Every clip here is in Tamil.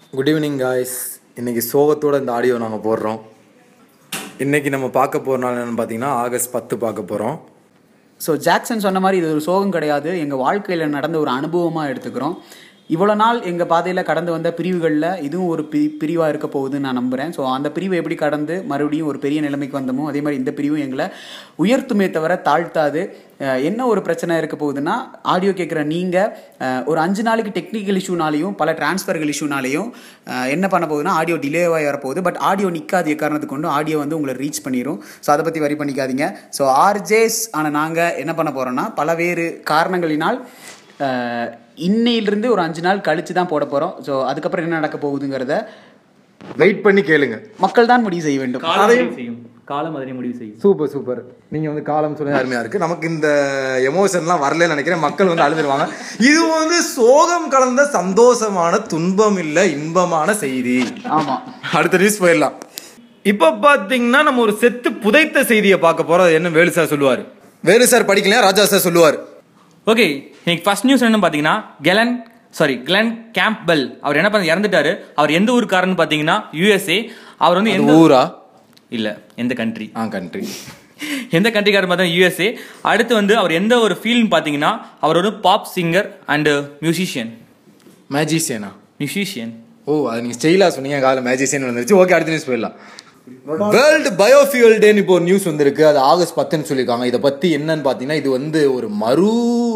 குட் ஈவினிங் காய்ஸ் இன்னைக்கு சோகத்தோட இந்த ஆடியோ நாங்கள் போடுறோம் இன்னைக்கு நம்ம பார்க்க போகிற நாள் என்னன்னு பார்த்தீங்கன்னா ஆகஸ்ட் பத்து பார்க்க போகிறோம் ஸோ ஜாக்சன் சொன்ன மாதிரி இது ஒரு சோகம் கிடையாது எங்கள் வாழ்க்கையில் நடந்த ஒரு அனுபவமாக எடுத்துக்கிறோம் இவ்வளோ நாள் எங்கள் பாதையில் கடந்து வந்த பிரிவுகளில் இதுவும் ஒரு பி பிரிவாக இருக்க போகுதுன்னு நான் நம்புகிறேன் ஸோ அந்த பிரிவை எப்படி கடந்து மறுபடியும் ஒரு பெரிய நிலைமைக்கு வந்தோமோ அதே மாதிரி இந்த பிரிவும் எங்களை உயர்த்துமே தவிர தாழ்த்தாது அஹ் என்ன ஒரு பிரச்சனை இருக்க போகுதுன்னா ஆடியோ கேட்குற நீங்கள் ஒரு அஞ்சு நாளைக்கு டெக்னிக்கல் இஷ்யூனாலையும் பல டிரான்ஸ்ஃபர்கள் இஷ்யூனாலையும் என்ன பண்ண போகுதுன்னா ஆடியோ டிலேவாக வரப்போகுது பட் ஆடியோ நிற்காத காரணத்துக்கு கொண்டு ஆடியோ வந்து உங்களை ரீச் பண்ணிடும் ஸோ அதை பற்றி வரி பண்ணிக்காதீங்க ஸோ ஆர்ஜேஸ் ஆனால் நாங்கள் என்ன பண்ண போகிறோம்னா பலவேறு காரணங்களினால் அஹ், இன்னையிலிருந்து ஒரு அஞ்சு நாள் கழித்து தான் போட போகிறோம் ஸோ அதுக்கப்புறம் என்ன நடக்க போகுதுங்கிறத வெயிட் பண்ணி கேளுங்க மக்கள் தான் முடிவு செய்ய வேண்டும் காலம் முடிவு செய்யும் காலம் அதனை முடிவு செய்யும் சூப்பர் சூப்பர் நீங்கள் வந்து காலம் சொல்லி அருமையாக இருக்குது நமக்கு இந்த எமோஷன்லாம் வரலன்னு நினைக்கிறேன் மக்கள் வந்து அழுதுருவாங்க இது வந்து சோகம் கலந்த சந்தோஷமான துன்பம் இல்லை இன்பமான செய்தி ஆமாம் அடுத்த நியூஸ் போயிடலாம் இப்போ பார்த்தீங்கன்னா நம்ம ஒரு செத்து புதைத்த செய்தியை பார்க்க போறோம் அது என்ன வேலு சார் சொல்லுவார் வேலு சார் படிக்கலையா ராஜா சார் சொல்லுவார் ஓகே இன்னைக்கு ஃபர்ஸ்ட் நியூஸ் என்னன்னு பார்த்தீங்கன்னா கெலன் சாரி கிளன் கேம்ப்பெல் அவர் என்ன பண்ண இறந்துட்டாரு அவர் எந்த ஊருக்காரன்னு பார்த்தீங்கன்னா யூஎஸ்ஏ அவர் வந்து எந்த ஊரா இல்ல எந்த கண்ட்ரி ஆ கண்ட்ரி எந்த கண்ட்ரிக்காரன் பார்த்தா யூஎஸ்ஏ அடுத்து வந்து அவர் எந்த ஒரு ஃபீல்ட்னு பார்த்தீங்கன்னா அவர் ஒரு பாப் சிங்கர் அண்ட் மியூசிஷியன் மேஜிஷியனா மியூசிஷியன் ஓ அது நீங்க ஸ்டைலா சொன்னீங்க கால மேஜிஷியன் வந்துருச்சு ஓகே அடுத்த நியூஸ் போயிடலாம் வேர்ல்டு பயோஃபியூல் டேன்னு இப்போ ஒரு நியூஸ் வந்திருக்கு அது ஆகஸ்ட் பத்துன்னு சொல்லியிருக்காங்க இதை பத்தி என்னன்னு பார்த்தீங்கன்னா இது வந்து ஒரு மறு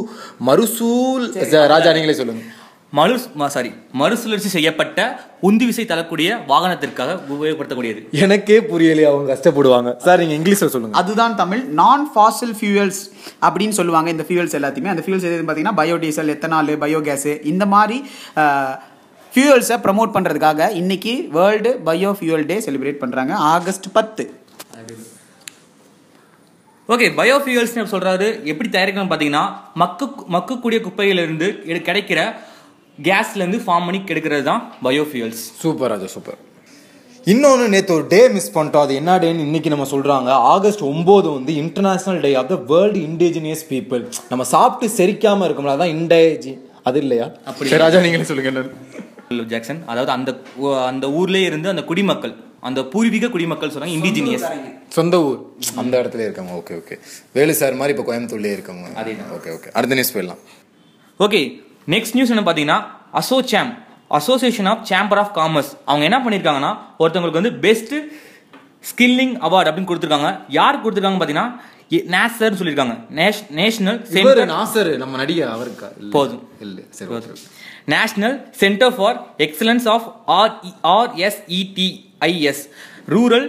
மறுசூல் ராஜா நீங்களே சொல்லுங்க மறு சாரி மறுசுழற்சி செய்யப்பட்ட உந்து விசை தரக்கூடிய வாகனத்திற்காக உபயோகப்படுத்தக்கூடியது எனக்கே புரியலையே அவங்க கஷ்டப்படுவாங்க சார் நீங்க இங்கிலீஷ்ல சொல்லுங்க அதுதான் தமிழ் நான் ஃபாசில் ஃபியூயல்ஸ் அப்படின்னு சொல்லுவாங்க இந்த ஃபியூயல்ஸ் எல்லாத்தையுமே அந்த ஃபியூயல்ஸ் எதுன்னு பார்த்தீங்கன்னா பயோடீசல் எத்தனால் பயோகேஸ் இந்த மாதிரி ஃபியூயல்ஸை ப்ரமோட் பண்ணுறதுக்காக இன்னைக்கு world bio fuel day celebrate பண்ணுறாங்க ஆகஸ்ட் பத்து ஓகே பயோஃபியூல்ஸ் சொல்றாரு எப்படி தயாரிக்கணும் பார்த்தீங்கன்னா மக்கு மக்கக்கூடிய குப்பையிலிருந்து எடு- கிடைக்கிற கேஸ்ல இருந்து ஃபார்ம் பண்ணி கெடுக்கிறது தான் பயோஃபியூல்ஸ் சூப்பர் ராஜா சூப்பர் இன்னொன்று நேற்று ஒரு டே மிஸ் பண்ணிட்டோம் அது என்ன டேன்னு இன்னைக்கு நம்ம சொல்றாங்க ஆகஸ்ட் ஒன்பது வந்து international day of the world indigenous people நம்ம சாப்பிட்டு செரிக்காம இருக்கோம்ல அதான் இண்டேஜி அது இல்லையா அப்படி. சரி, ராஜா நீங்களே சொல்லுங்க என்னன்னு ஜாக்சன் அதாவது அந்த ஊ- அந்த ஊர்லயே இருந்து அந்த குடிமக்கள் அந்த பூர்வீக குடிமக்கள் சொல்றாங்க இண்டிஜினியஸ் சொந்த ஊர் அந்த இடத்துல இருக்காங்க ஓகே ஓகே வேலு சார் மாதிரி இப்போ கோயம்புத்தூர்லேயே இருக்காங்க அதேதான். ஓகே ஓகே அடுத்த நியூஸ் போயிடலாம் ஓகே நெக்ஸ்ட் நியூஸ் என்ன பார்த்தீங்கன்னா ASSOCHAM association of chamber of commerce அவங்க என்ன பண்ணியிருக்காங்கன்னா ஒருத்தவங்களுக்கு வந்து பெஸ்ட் ஸ்கில்லிங் அவார்டு அப்படின்னு கொடுத்துருக்காங்க யார் கொடுத்துருக்காங்க பார்த்தீங்கன்னா நேசர்னு சொல்லியிருக்காங்க நேஷனல் இவர் நாசர் நம்ம நடிகை அவருக்கா இல்ல. போதும். இல்ல சரி okay. National centre for excellence of R RSETIS rural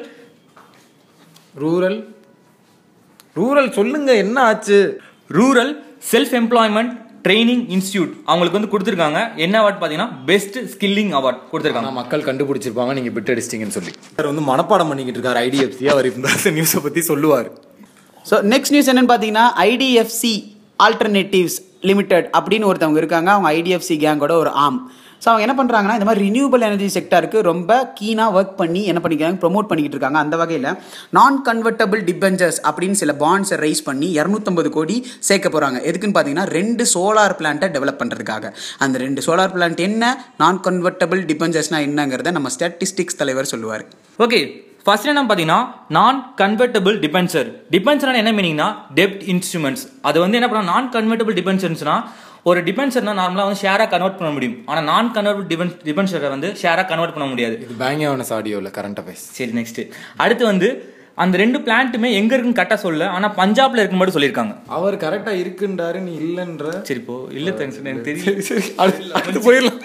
rural rural சொல்லுங்க என்ன ஆச்சு rural self employment training institute அவங்களுக்கு வந்து கொடுத்துருக்காங்க என்ன அவார்ட் பார்த்தீங்கன்னா பெஸ்ட் ஸ்கில்லிங் அவார்ட் கொடுத்துருக்காங்க ஆனா மக்கள் கண்டுபிடிச்சிருப்பாங்க நீங்க பிட் அடிச்சிட்டீங்கன்னு சொல்லி சார் வந்து மனப்பாடம் பண்ணிக்கிட்டு இருக்காரு ஐடிஎஃப்சி அவர் இந்த நியூஸை பத்தி சொல்லுவார் ஸோ நெக்ஸ்ட் நியூஸ் என்னன்னு பார்த்தீங்கன்னா ஐடிஎஃப்சி ஆல்டர்னேட்டிவ்ஸ் லிமிடெட் அப்படின்னு ஒருத்தவங்க இருக்காங்க அவங்க ஐடிஎஃப்சி கேங்கோட ஒரு ஆம் ஸோ அவங்க என்ன பண்ணுறாங்கன்னா இந்த மாதிரி ரினியூவபிள் எனர்ஜி செக்டருக்கு ரொம்ப கீனாக ஒர்க் பண்ணி என்ன பண்ணிக்கிறாங்க ப்ரொமோட் பண்ணிக்கிட்டு இருக்காங்க அந்த வகையில் நான் கன்வெர்ட்டபிள் டிபெஞ்சர்ஸ் அப்படின்னு சில பாண்ட்ஸை ரைஸ் பண்ணி இரநூத்தம்பது கோடி சேர்க்க போகிறாங்க எதுக்குன்னு பார்த்தீங்கன்னா ரெண்டு சோலார் பிளான்ட்டை டெவலப் பண்ணுறதுக்காக அந்த ரெண்டு சோலார் பிளான்ட் என்ன நான் கன்வெர்ட்டபிள் டிபெஞ்சர்ஸ்னா என்னங்கிறத நம்ம ஸ்டாட்டிஸ்டிக்ஸ் தலைவர் சொல்லுவார் ஓகே ஃபர்ஸ்ட் என்ன பார்த்தீங்கன்னா நான் கன்வெர்ட்டபிள் டிபென்சர் டிபென்சர்னா என்ன மீனிங்னா டெப்ட் இன்ஸ்ட்ருமெண்ட்ஸ் அது வந்து என்ன பண்ணா நான் கன்வெர்ட்டபிள் டிபென்சர்ஸ்னா ஒரு டிபென்சர்னா நார்மலாக வந்து ஷேராக கன்வெர்ட் பண்ண முடியும் ஆனால் நான் கன்வெர்ட்டபிள் டிபென் டிபென்சரை வந்து ஷேராக கன்வெர்ட் பண்ண முடியாது இது பேங்கியானஸ் ஆடியோவில் கரண்ட் அஃபேர்ஸ் சரி நெக்ஸ்ட் அடுத்து வந்து அந்த ரெண்டு பிளான்ட்டுமே எங்க இருக்குன்னு கரெக்டாக சொல்ல ஆனால் பஞ்சாப்ல இருக்கு மட்டும் சொல்லியிருக்காங்க அவர் கரெக்டா இருக்குன்றாரு நீ இல்லைன்ற சரி இப்போ இல்லை தேங்க்ஸ் எனக்கு தெரியும் சரி அடுத்து அடுத்து போயிடலாம்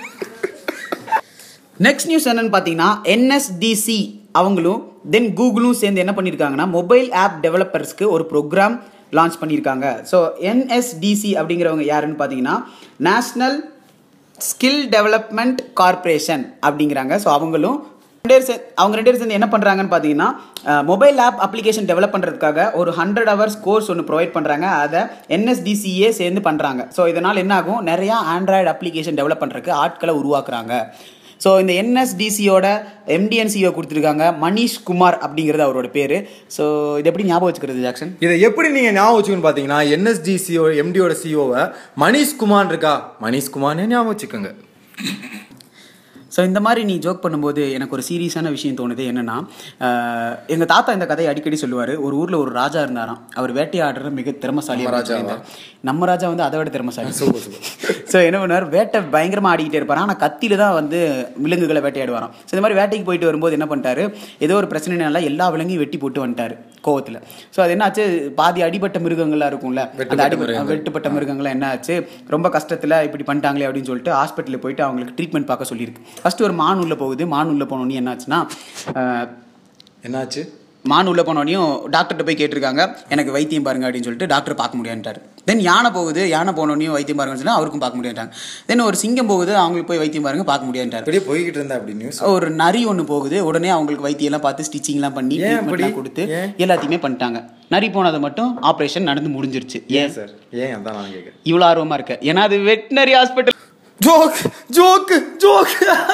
நெக்ஸ்ட் நியூஸ் என்னன்னு பார்த்தீங்கன்னா என்எஸ்டிசி அவங்களும் தென் கூகுளும் சேர்ந்து என்ன பண்ணியிருக்காங்கன்னா மொபைல் ஆப் டெவலப்பர்ஸ்க்கு ஒரு ப்ரோக்ராம் லான்ச் பண்ணியிருக்காங்க ஸோ என்எஸ்டிசி அப்படிங்கிறவங்க யாருன்னு பார்த்தீங்கன்னா நேஷ்னல் ஸ்கில் டெவலப்மெண்ட் கார்ப்பரேஷன் அப்படிங்கிறாங்க ஸோ அவங்களும் ரெண்டு பேர் சே- அவங்க ரெண்டு பேரும் சேர்ந்து என்ன பண்ணுறாங்கன்னு பார்த்தீங்கன்னா மொபைல் ஆப் அப்ளிகேஷன் டெவலப் பண்ணுறதுக்காக ஒரு ஹண்ட்ரட் ஹவர்ஸ் கோர்ஸ் ஒன்று ப்ரொவைட் பண்ணுறாங்க அதை என்எஸ்டிசியே சேர்ந்து பண்ணுறாங்க ஸோ இதனால் என்ன ஆகும் நிறையா ஆண்ட்ராய்டு அப்ளிகேஷன் டெவலப் பண்ணுறதுக்கு ஆட்களை உருவாக்குறாங்க ஸோ இந்த என்எஸ்டிசியோட எம்டிஎன்சிஓ கொடுத்துருக்காங்க மணிஷ் குமார் அப்படிங்கிறது அவரோட பேர் ஸோ இது எப்படி ஞாபகம் வச்சுக்கிறது ஜாக்சன் இதை எப்படி நீங்க ஞாபகம் வச்சுக்கணும் பாத்தீங்கன்னா என்எஸ்டிசிஓ எம்டியோட சிஓவை மணிஷ் குமார் இருக்கா மணிஷ் குமார்னே ஞாபகம் வச்சுக்கோங்க ஸோ இந்த மாதிரி நீ ஜோக் பண்ணும்போது எனக்கு ஒரு சீரியஸான விஷயம் தோணுது என்னன்னா ஆஹ், எங்க தாத்தா இந்த கதையை அடிக்கடி சொல்லுவார் ஒரு ஊர்ல ஒரு ராஜா இருந்தாராம் அவர் வேட்டையாடுற மிக திறமசாலி நம்ம ராஜாவா? நம்ம ராஜா வந்து அதை விட திறமசாலி ஸோ என்ன பண்ணுவார் வேட்டை பயங்கரமா ஆடிக்கிட்டே இருப்பார் ஆனால் கத்தியில தான் வந்து விலங்குகளை வேட்டையாடுவாராம் ஸோ இந்த மாதிரி வேட்டைக்கு போயிட்டு வரும்போது என்ன பண்ணிட்டாரு ஏதோ ஒரு பிரச்சனைனால எல்லா விலங்கையும் வெட்டி போட்டு வந்துட்டாரு கோவத்தில் ஸோ அது என்னாச்சு பாதி அடிபட்ட மிருகங்கள்லாம் இருக்கும்ல அந்த வெட்டுப்பட்ட அடி மிருகங்கள். வெட்டுப்பட்ட மிருகங்கள்லாம் என்ன ஆச்சு ரொம்ப கஷ்டத்தில் இப்படி பண்ணிட்டாங்களே அப்படின்னு சொல்லிட்டு ஹாஸ்பிட்டலில் போயிட்டு அவங்களுக்கு ட்ரீட்மெண்ட் பார்க்க சொல்லியிருக்கு ஃபர்ஸ்ட் ஒரு மான் உள்ள போகுது மான் உள்ள போனோடனே என்னாச்சுன்னா ஆஹ், என்னாச்சு மான் உள்ள போனோடனையும் டாக்டர்கிட்ட போய் கேட்டிருக்காங்க எனக்கு வைத்தியம் பாருங்க அப்படின்னு சொல்லிட்டு டாக்டர் பார்க்க முடியான்ட்டார் தென் யானை போகுது யானை போனோடனையும் வைத்தியம் பாருங்கன்னு சொன்னா அவருக்கும் பார்க்க முடியாட்டாங்க தென் ஒரு சிங்கம் போகுது அவங்களுக்கு போய் வைத்தியம் பாருங்க பார்க்க முடியான்ட்டார் அப்படியே போய்கிட்டு இருந்தா அப்படி நியூஸ் ஒரு நரி ஒன்று போகுது உடனே அவங்களுக்கு வைத்தியம் எல்லாம் பார்த்து ஸ்டிச்சிங்லாம் பண்ணி ஏன் treatmentலாம் அப்படி? கொடுத்து ஏன்? எல்லாத்தையுமே பண்ணிட்டாங்க நரி போனதை மட்டும் ஆப்ரேஷன் நடந்து முடிஞ்சிருச்சு ஏன் ஏன் சார் ஏன் அதான் நான் கேட்குறேன் இவ்வளோ ஆர்வமா இருக்க ஏன்னா அது veterinary hospital joke joke joke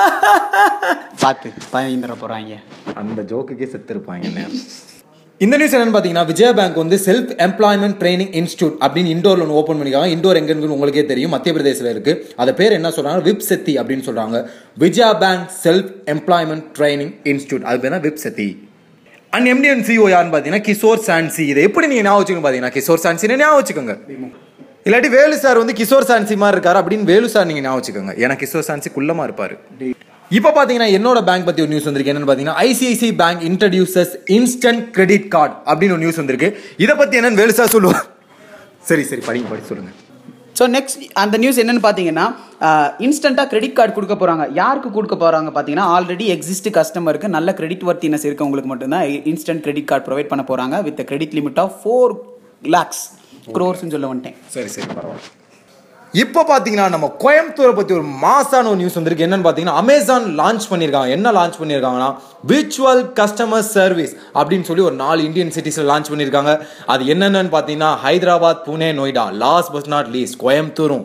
பார்த்து பயந்துட போறாங்க அந்த ஜோக்குக்கே செத்துருப்பாங்க இந்த நியூஸ் என்னன்னு பார்த்தீங்கன்னா விஜயா பேங்க் வந்து செல்ஃப் எம்ப்ளாய்மெண்ட் ட்ரைனிங் இன்ஸ்டியூட் அப்படின்னு இண்டோர்ல ஒன்று ஓப்பன் பண்ணிருக்காங்க இண்டோர் எங்க இருக்குன்னு உங்களுக்கே தெரியும் மத்திய பிரதேசத்தில் இருக்கு அதை பேர் என்ன சொல்றாங்க விப் செத்தி அப்படின்னு சொல்றாங்க Vijaya Bank self employment training institute அது பேர் தான் விப் செத்தி அண்ட் எம்டிஎன் சிஓ யாருன்னு பார்த்தீங்கன்னா கிஷோர் சான்சி இதை எப்படி நீங்க ஞாபகம் வச்சுக்கணும் பார்த்தீங்கன்னா கிஷோர் சான்சின்னு ஞாபகம் வச்சுக்கோங்க இல்லாட்டி வேலு சார் வந்து கிஷோர் சான்சி மாதிரி இருக்காரு அப்படின்னு வேலு சார் நீங்க ஞாபகம் வச்சுக்கோங்க ஏன்னா கிஷோர் சான்சி குள்ளமா இருப்பாரு இப்போ பாத்தீங்கன்னா என்னோட பேங்க் பத்தி ஒரு நியூஸ் வந்திருக்கு என்னன்னு பாத்தீங்கன்னா ICICI Bank introduces instant credit card அப்படின்னு ஒரு நியூஸ் வந்திருக்கு இதை பத்தி என்னன்னு வேலு சார் சொல்லுவார் சரி சரி படிங்க படி சொல்லுங்க ஸோ நெக்ஸ்ட் அந்த நியூஸ் என்னன்னு பார்த்தீங்கன்னா இன்ஸ்டண்ட்டாக கிரெடிட் கார்டு கொடுக்க போகிறாங்க யாருக்கு கொடுக்க போகிறாங்க பார்த்தீங்கன்னா ஆல்ரெடி எக்ஸிஸ்ட் கஸ்டமருக்கு நல்ல கிரெடிட் வர்த்தினஸ் இருக்கவங்களுக்கு மட்டும்தான் இன்ஸ்டன்ட் கிரெடிட் கார்டு ப்ரொவைட் பண்ண போகிறாங்க with credit limit of four lakhs க்ரோர்ஸ்னு சொல்ல வந்துட்டேன் சரி சரி பரவாயில்ல இப்போ பார்த்தீங்கன்னா நம்ம கோயம்புத்தூரை பற்றி ஒரு மாசான ஒரு நியூஸ் வந்திருக்கு என்னன்னு பார்த்தீங்கன்னா அமேசான் லான்ச் பண்ணியிருக்காங்க என்ன லான்ச் பண்ணியிருக்காங்கன்னா விர்ச்சுவல் கஸ்டமர் சர்வீஸ் அப்படின்னு சொல்லி ஒரு நாலு இந்தியன் சிட்டிஸில் லான்ச் பண்ணியிருக்காங்க அது என்னென்னு பார்த்தீங்கன்னா Hyderabad Pune Noida last but not least கோயம்புத்தூரும்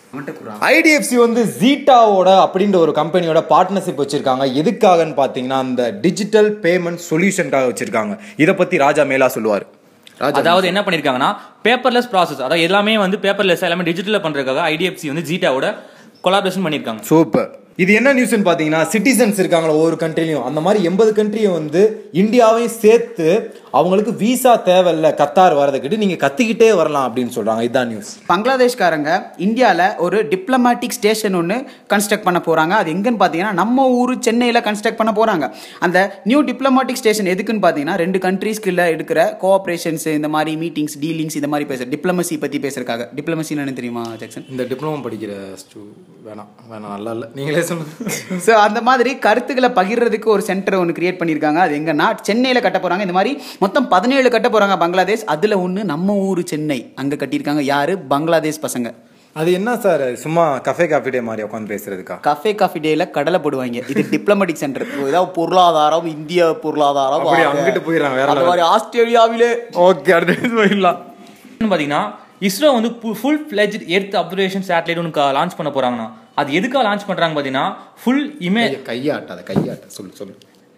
ஐடிஎஃப்சி வந்து ஜீட்டாவோட அப்படின்ற ஒரு கம்பெனியோட பார்ட்னர்ஷிப் வச்சிருக்காங்க எதுக்காகன்னு பார்த்தீங்கன்னா அந்த டிஜிட்டல் பேமெண்ட் சொல்யூஷனுக்காக வச்சிருக்காங்க இதை பற்றி ராஜா மேலா சொல்லுவார் ராஜா அதாவது என்ன பண்ணிருக்காங்கன்னா பேப்பர்லெஸ் ப்ராசஸ் அதாவது எல்லாமே வந்து பேப்பர்லெஸ் எல்லாமே டிஜிட்டலில் பண்றதுக்காக ஐடிஎஃப்சி வந்து ஜீட்டாவோட கொலாபரேஷன் பண்ணியிருக்காங்க சூப்பர் இது என்ன நியூஸ்னு பார்த்தீங்கன்னா சிட்டிசன்ஸ் இருக்காங்களா ஒவ்வொரு கண்ட்ரிலையும் அந்த மாதிரி எண்பது கண்ட்ரியை வந்து இந்தியாவையும் சேர்த்து அவங்களுக்கு விசா தேவையில்ல கத்தார் வரதுக்கிட்டு நீங்க கத்திக்கிட்டே வரலாம் அப்படின்னு சொல்றாங்க இதுதான் நியூஸ் பங்களாதேஷ்காரங்க இந்தியாவில் ஒரு டிப்ளமேட்டிக் ஸ்டேஷன் ஒன்று கன்ஸ்ட்ரக்ட் பண்ண போகிறாங்க அது எங்கன்னு பார்த்தீங்கன்னா நம்ம ஊர் சென்னையில் கன்ஸ்ட்ரக்ட் பண்ண போகிறாங்க அந்த நியூ டிப்ளமேட்டிக் ஸ்டேஷன் எதுக்குன்னு பார்த்தீங்கன்னா ரெண்டு கண்ட்ரீஸ்க்குள்ள எடுக்கிற கோஆப்ரேஷன்ஸ் இந்த மாதிரி மீட்டிங்ஸ் டீலிங்ஸ் இந்த மாதிரி பேசுற டிப்ளமசி பற்றி பேசுறதுக்காக டிப்ளமசின்னு என்ன தெரியுமா ஜாக்சன் இந்த டிப்ளமோ படிக்கிற ஸ்டூ வேணாம் வேணாம் நல்லா இல்லை நீங்களே சொல்லுங்க ஸோ அந்த மாதிரி கருத்துக்களை பகிர்றதுக்கு ஒரு சென்டர் ஒன்று கிரியேட் பண்ணியிருக்காங்க அது எங்கன்னா சென்னையில் கட்ட போகிறாங்க இந்த மாதிரி மொத்தம் பதினேழு கட்ட போகிறாங்க பங்களாதேஷ் அதில் ஒன்று நம்ம ஊர் சென்னை அங்கே கட்டியிருக்காங்க யாரு பங்களாதேஷ் பசங்க அது என்ன சார் சும்மா கஃபே காஃபி டே மாதிரி உட்காந்து பேசுறதுக்கா கஃபே காஃபி டேல கடலை போடுவாங்க இது டிப்ளமேட்டிக் சென்டர் ஏதாவது பொருளாதாரம் இந்திய பொருளாதாரம் அப்படி வாங்க. அங்கிட்டு போயிடுறாங்க, வேற அந்த மாதிரி ஆஸ்திரேலியாவிலே ஓகே அடுத்து போயிடலாம் பார்த்தீங்கன்னா இஸ்ரோ வந்து full fledge earth observation satellite ஒன்று லான்ச் பண்ண போறாங்கண்ணா அது எதுக்காக லான்ச் பண்றாங்க பார்த்தீங்கன்னா ஃபுல் இமே கையாட்டாத கையாட்ட சொல்லு சொல்லு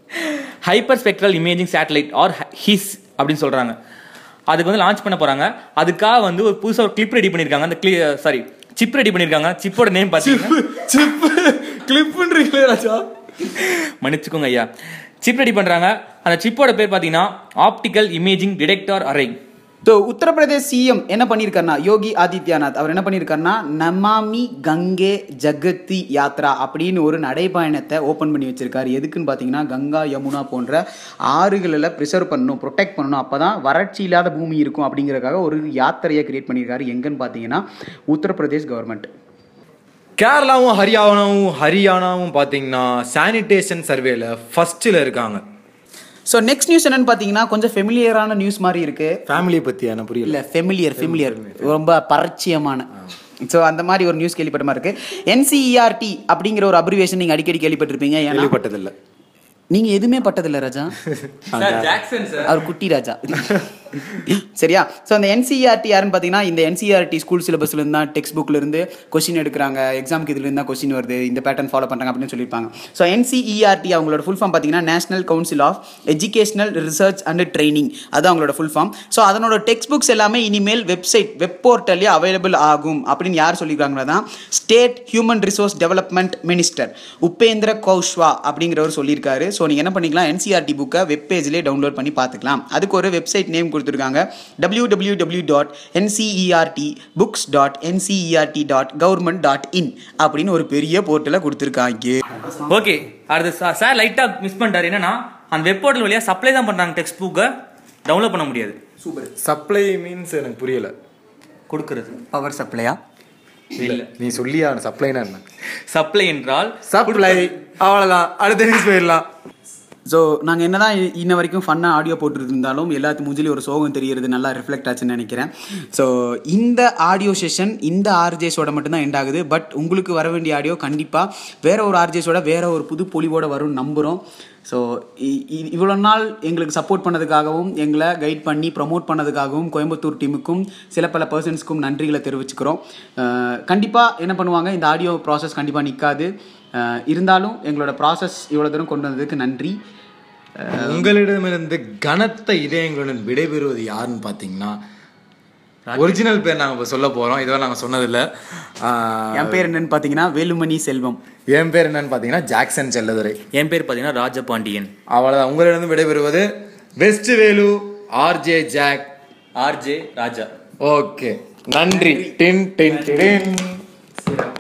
hyper spectral imaging satellite or HysIS அப்படின்னு சொல்றாங்க அதுக்கு வந்து லான்ச் பண்ண போறாங்க அதுக்காக வந்து ஒரு புதுசாக ஒரு கிளிப் ரெடி பண்ணியிருக்காங்க அந்த கிளி சாரி சிப் ரெடி பண்ணியிருக்காங்க சிப்போட நேம் பார்த்தீங்கன்னா சிப் கிளிப்ன்றீங்களே ராஜா மன்னிச்சுக்கோங்க ஐயா சிப் ரெடி பண்றாங்க அந்த சிப்போட பேர் பார்த்தீங்கன்னா optical imaging detector array so Uttar Pradesh CM என்ன பண்ணியிருக்காருனா யோகி ஆதித்யநாத் அவர் என்ன பண்ணியிருக்காருனா நமாமி கங்கே ஜகத்தி யாத்ரா அப்படின்னு ஒரு நடைபயணத்தை ஓப்பன் பண்ணி வச்சிருக்காரு எதுக்குன்னு பார்த்தீங்கன்னா கங்கா யமுனா போன்ற ஆறுகளில் ப்ரிசர்வ் பண்ணணும் ப்ரொடெக்ட் பண்ணணும் அப்போ தான் வறட்சி இல்லாத பூமி இருக்கும் அப்படிங்கிறதுக்காக ஒரு யாத்திரையை கிரியேட் பண்ணியிருக்காரு எங்கன்னு பார்த்தீங்கன்னா உத்தரப்பிரதேஷ் கவர்மெண்ட் கேரளாவும் ஹரியானாவும் ஹரியானாவும் பார்த்தீங்கன்னா சானிடேஷன் சர்வேல ஃபர்ஸ்ட்ல இருக்காங்க ஸோ நெக்ஸ்ட் நியூஸ் என்னன்னு பார்த்தீங்கன்னா கொஞ்சம் ஃபெமிலியரான நியூஸ் மாதிரி இருக்கு ஃபேமிலியை பத்தி என்ன புரியல இல்ல ஃபெமிலியர் ஃபெமிலியர் ரொம்ப பரிச்சயமான ஸோ அந்த மாதிரி ஒரு நியூஸ் கேள்விப்பட்ட மாதிரி இருக்கு என்சிஇஆர்டி அப்படிங்கிற ஒரு அப்ரிவேஷன் நீங்க அடிக்கடி கேள்விப்பட்டிருப்பீங்க ஏன்னா கேள்விப்பட்டதில்ல நீங்க எதுவுமே பட்டதில்ல ராஜா சார் ஜாக்சன் சார் அவர் குட்டி ராஜா சரியா ஸோ அந்த என்சிஆர்டி யாருன்னு பார்த்தீங்கன்னா இந்த என்சிஆர்டி ஸ்கூல் சிலபஸ்ல இருந்து தான் டெக்ஸ்ட் புக்ல இருந்து கொஸ்டின் எடுக்கிறாங்க எக்ஸாமுக்கு இதுல இருந்தா கொஸ்டின் வருது இந்த பேட்டர்ன் ஃபாலோ பண்றாங்க அப்படின்னு சொல்லியிருப்பாங்க ஸோ என்சிஇஆர்டி அவங்களோட ஃபுல் ஃபார்ம் பார்த்தீங்கன்னா national council of educational research and training அது அவங்களோட ஃபுல் ஃபார்ம் ஸோ அதனோட டெக்ஸ்ட் புக்ஸ் எல்லாமே இனிமேல் வெப்சைட் வெப் போர்ட்டல்லே அவைலபிள் ஆகும் அப்படின்னு யார் சொல்லியிருக்காங்கன்னா தான் state human resource development minister Upendra Kushwaha அப்படிங்கிறவர் சொல்லியிருக்காரு ஸோ நீங்கள் என்ன பண்ணிக்கலாம் என்சிஆர்டி புக்கை வெப் பேஜ்லேயே டவுன்லோட் பண்ணி பார்த்துக்கலாம் அதுக்கு ஒரு வெப்சைட் நேம் கொடுத்துருக்காங்க W W W dot NCERT books dot NCERT dot government dot in அப்படின்னு ஒரு பெரிய போர்ட்டலை கொடுத்துருக்காங்க ஓகே அடுத்து சார் சார் லைட்டா மிஸ் பண்ணிட்டாரு என்னன்னா அந்த வெப் போர்ட்டல் வழியா சப்ளை தான் பண்றாங்க டெக்ஸ்ட் புக்கை டவுன்லோட் பண்ண முடியாது சப்ளை மீன்ஸ் எனக்கு புரியல கொடுக்கறது பவர் சப்ளையா இல்ல நீ சொல்லியா சப்ளைனா என்ன சப்ளை என்றால் சப்ளை அவ்வளவுதான் அடுத்த நியூஸ் போயிடலாம் ஸோ நாங்கள் என்ன தான் இன்ன வரைக்கும் ஃபன்னாக ஆடியோ போட்டுருந்தாலும் எல்லாத்து மூஞ்சிலையும் ஒரு சோகம் தெரியறது நல்லா ரிஃப்ளெக்ட் ஆச்சுன்னு நினைக்கிறேன் ஸோ இந்த ஆடியோ செஷன் இந்த ஆர்ஜேஸோட மட்டும்தான் எண்ட் ஆகுது பட் உங்களுக்கு வர வேண்டிய ஆடியோ கண்டிப்பாக வேற ஒரு ஆர்ஜேஸோட வேற ஒரு புது பொலிவோட வரும்னு நம்புகிறோம் ஸோ இவ்வளோ நாள் எங்களுக்கு சப்போர்ட் பண்ணதுக்காகவும் எங்களை கைட் பண்ணி ப்ரமோட் பண்ணதுக்காகவும் கோயம்புத்தூர் டீமுக்கும் சில பல பர்சன்ஸ்க்கும் நன்றிகளை தெரிவிச்சுக்கிறோம் கண்டிப்பாக என்ன பண்ணுவாங்க இந்த ஆடியோ ப்ராசஸ் கண்டிப்பாக நிற்காது இருந்தாலும் எங்களோட ப்ராசஸ் இவ்வளோ தூரம் கொண்டு வந்ததுக்கு நன்றி உங்களிடமிருந்து கனத்த இதயங்களுடன் விடைபெறுவது யாருன்னு பார்த்தீங்கன்னா ஒரிஜினல் பேர் நாங்கள் இப்போ சொல்ல போகிறோம் இதுவரை நாங்கள் சொன்னதில்ல ஆஹ், என் பேர் என்னன்னு பார்த்தீங்கன்னா வேலுமணி செல்வம் என் பேர் என்னன்னு பார்த்தீங்கன்னா ஜாக்சன் செல்லதுரை என் பேர் பார்த்தீங்கன்னா ராஜபாண்டியன் அவ்வளோதான் உங்களிடம் விடைபெறுவது வெஸ்ட் Velu RJ Jack RJ Raja okay நன்றி டின் டின் டின்